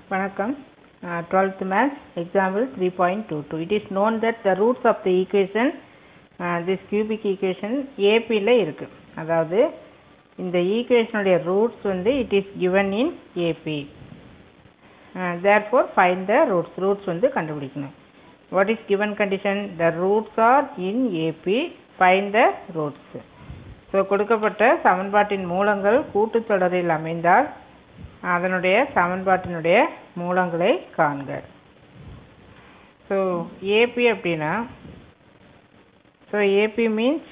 வணக்கம் uh, 12th math example 3.22 it is known that the roots of the equation uh, this cubic equation AP ல இருக்கு அதாவது இந்த ஈக்குவேஷனுடைய ரூட்ஸ் வந்து it is given in AP uh, therefore find the roots roots வந்து கண்டுபிடிக்கணும் what is given condition the roots are in AP find the roots so கொடுக்கப்பட்ட சமன்பாட்டின் மூலங்கள் கூட்டுத்தொடரில் அமைந்தால் அதனுடைய சமன்பாட்டினுடைய மூலங்களை காண்க ஸோ ஏபி அப்படின்னா ஸோ ஏபி மீன்ஸ்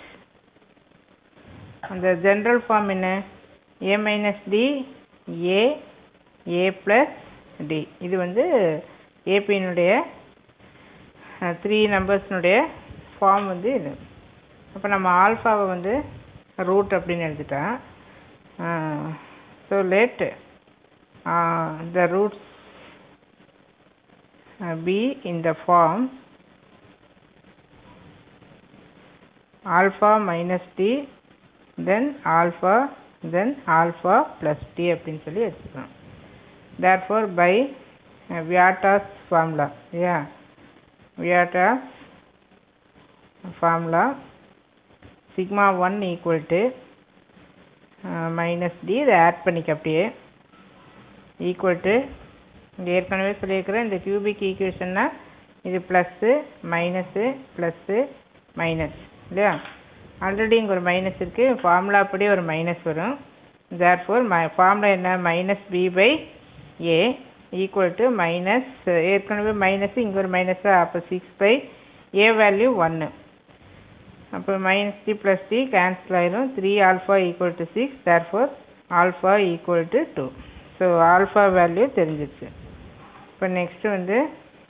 அந்த ஜென்ரல் ஃபார்ம் என்ன a minus d a a plus d இது வந்து ஏபியினுடைய த்ரீ நம்பர்ஸ்னுடைய ஃபார்ம் வந்து இது அப்போ நம்ம ஆல்ஃபாவை வந்து ரூட் அப்படின்னு எழுதிட்டா so let the roots uh, be in the form alpha minus t then alpha then alpha plus t அப்படின்னு சொல்லி எடுத்துக்கலாம் therefore by uh, Viata's formula yeah Viata's formula sigma 1 equal to uh, minus d இதை add பண்ணிக்க அப்படியே equal to இங்கே ஏற்கனவே சொல்லியிருக்கிறேன் இந்த கியூபிக் ஈக்குவேஷன்னா இது ப்ளஸ்ஸு மைனஸு ப்ளஸ்ஸு மைனஸ் இல்லையா ஆல்ரெடி இங்கே ஒரு மைனஸ் இருக்குது ஃபார்முலா அப்படி ஒரு மைனஸ் வரும் தேர் ஃபோர் மை ஃபார்முலா என்ன minus b by a equal to minus ஏற்கனவே மைனஸ் இங்கே ஒரு மைனஸ் அப்போ சிக்ஸ் பை ஏ வேல்யூ ஒன்று அப்போ minus d plus d cancel ஆயிரும் three alpha equal to six therefore alpha equal to two so alpha value தெரிஞ்சிச்சு இப்போ next வந்து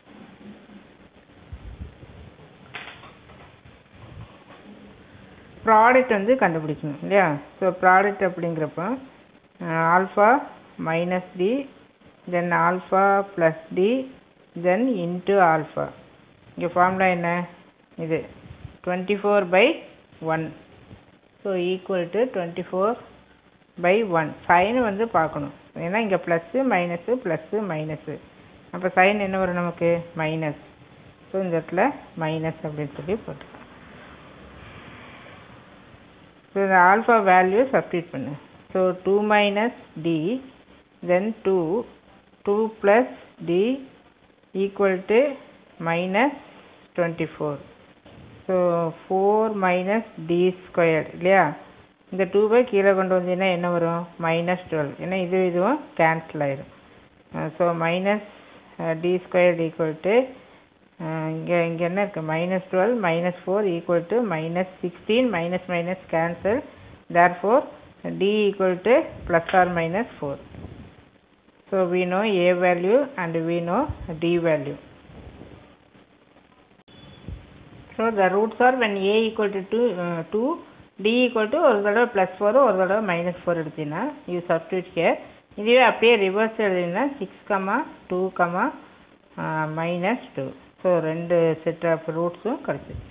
ப்ராடக்ட் வந்து கண்டுபிடிக்கணும் இல்லையா ஸோ ப்ராடக்ட் அப்படிங்கிறப்போ alpha minus d then alpha plus d then into alpha இங்கே formula என்ன இது twenty four by one so equal to twenty four by one sign வந்து பார்க்கணும் ஏன்னா இங்கே ப்ளஸ்ஸு மைனஸு ப்ளஸ்ஸு மைனஸு அப்போ சைன் என்ன வரும் நமக்கு மைனஸ் ஸோ இந்த இடத்துல மைனஸ் அப்படின்னு சொல்லி போட்டுக்கலாம் ஸோ இந்த ஆல்ஃபா வேல்யூ சப்ஸ்டியூட் பண்ணு so two minus d then two two plus d equal to minus twenty four so four minus d square இல்லையா இந்த டூவை கீழே கொண்டு வந்தீங்கன்னா என்ன வரும் மைனஸ் டுவெல் ஏன்னா இது இதுவும் கேன்சல் ஆயிடும் so minus d square equal to இங்கே இங்கே என்ன இருக்குது minus twelve minus four equal to minus sixteen minus minus cancel therefore d equal to plus or minus four so we know a value and we know d value so the roots are when a equal to two two d equal to ஒரு தடவை plus four ஒரு தடவை minus four எடுத்தீங்கன்னா you substitute here இதுவே அப்படியே reverse எழுதிங்கன்னா six comma two comma minus two so ரெண்டு set of ரூட்ஸும் கிடச்சிச்சு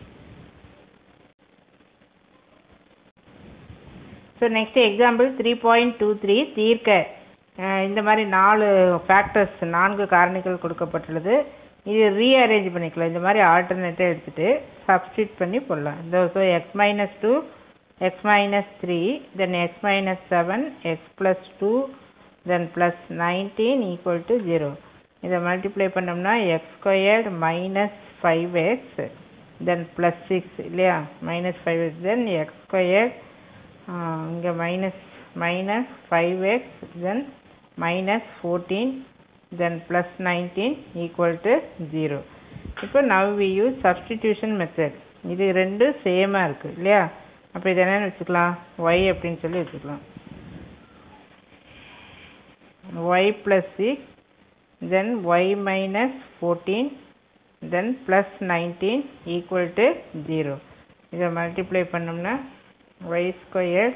so next example three point two three தீர்க்க இந்த மாதிரி நாலு ஃபேக்டர்ஸ் நான்கு காரணிகள் கொடுக்கப்பட்டுள்ளது இது ரீஅரேஞ்ச் பண்ணிக்கலாம் இந்த மாதிரி ஆல்டர்னேட்டாக எடுத்துகிட்டு சப்ஸ்டியூட் பண்ணி போடலாம் இந்த so x minus two x minus three then x minus seven x plus two then plus nineteen equal to zero இதை மல்டிப்ளை பண்ணோம்னா x squared minus five x then plus six இல்லையா minus five x then x squared இங்கே minus minus five x then minus fourteen then plus nineteen equal to zero இப்போ now we use substitution method இது ரெண்டு சேமாக இருக்குது இல்லையா அப்போ இது என்னென்னு வச்சுக்கலாம் ஒய் அப்படின்னு சொல்லி வச்சுக்கலாம் y plus six then y minus fourteen then plus nineteen equal to zero இதை மல்டிப்ளை பண்ணோம்னா y square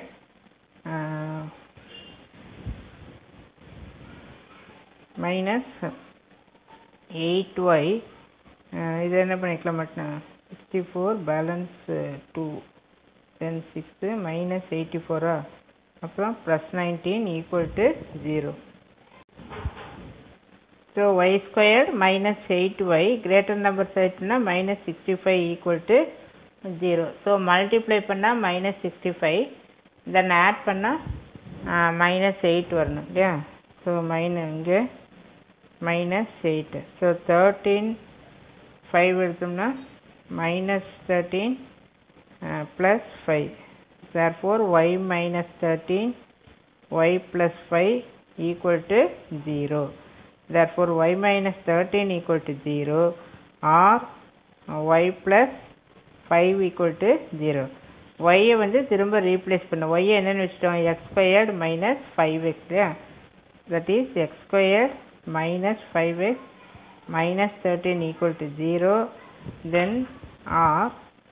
minus eight y இது என்ன பண்ணிக்கலாம் மட்டும் sixty four balance two then six minus eighty ஃபோரா அப்புறம் plus nineteen equal to zero so y squared minus eight y greater number சைட்னா minus sixty five equal to zero so multiply பண்ணால் minus sixty five then add பண்ணால் minus eight வரணும் இல்லையா so மைன இங்கே minus eight so thirteen five எடுத்தோம்னா minus thirteen plus five therefore y minus thirteen y plus five equal to zero therefore y minus thirteen equal to zero or y plus five equal to zero ஒய்யை வந்து திரும்ப replace பண்ண ஒய்யை என்னென்னு வச்சுட்டோம் x squared minus five x இல்லையா that is x squared minus 5x minus 13 equal to 0 then r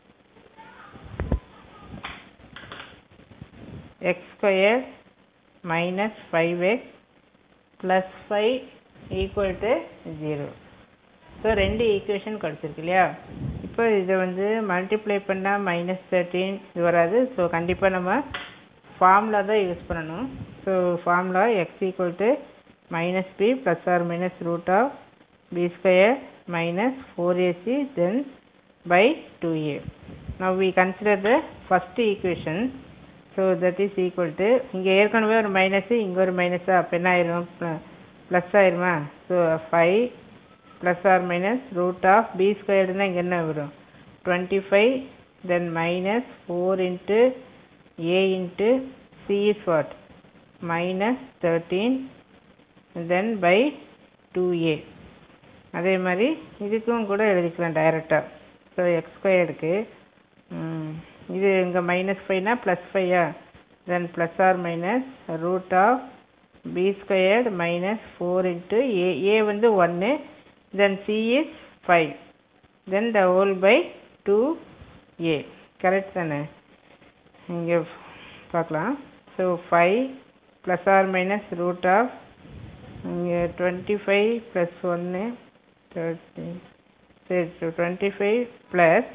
x square minus 5x plus 5 equal to 0 so ரெண்டு equation கிடச்சிருக்கு இல்லையா இப்போ இதை வந்து மல்டிப்ளை பண்ணால் மைனஸ் தேர்ட்டீன் இது வராது ஸோ கண்டிப்பாக நம்ம ஃபார்முலா தான் யூஸ் பண்ணணும் so formula x equal to minus b plus or minus root of b square minus 4ac then by 2a. Now we consider the first equation. So that is equal to இங்கே ஏற்கனவே ஒரு minus இங்கே ஒரு minus அப்போ என்ன ஆயிரும் plus ஆயிருமா so five plus or minus root of b ஸ்கொயர்டுனா இங்கே என்ன வரும் twenty five then minus four into a into c is what minus thirteen then by two a அதே மாதிரி இதுக்கும் கூட எழுதிக்கலாம் டைரெக்டாக ஸோ எக்ஸ் ஸ்கொயர்டுக்கு இது இங்கே மைனஸ் ஃபைவ்னா ப்ளஸ் ஃபைவா then plus or minus root of b squared minus four into a a வந்து ஒன்று then c is five then the whole by two a correct தானே இங்கே பார்க்கலாம் so five plus or minus root of இங்கே twenty five plus ஒன்று thirty சரி twenty five plus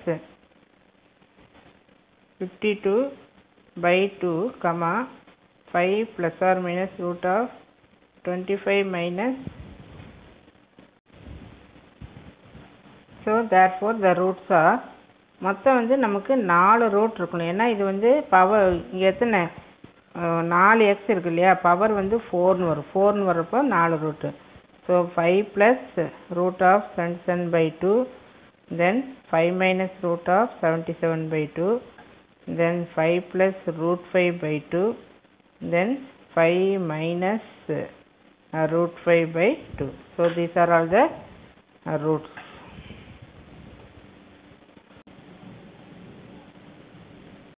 fifty two by two comma five plus or minus root of twenty five minus so there four the roots are மொத்தம் வந்து நமக்கு நாலு root இருக்கணும் ஏன்னா இது வந்து பவர் இங்கே எத்தனை நாலு எக்ஸ் இருக்கு இல்லையா பவர் வந்து ஃபோர்னு வரும் ஃபோர்னு வரப்போ நாலு root so five plus root of seventy seven by two then five minus root of seventy seven by two then five plus root five by two then five minus root five by two so these are all the roots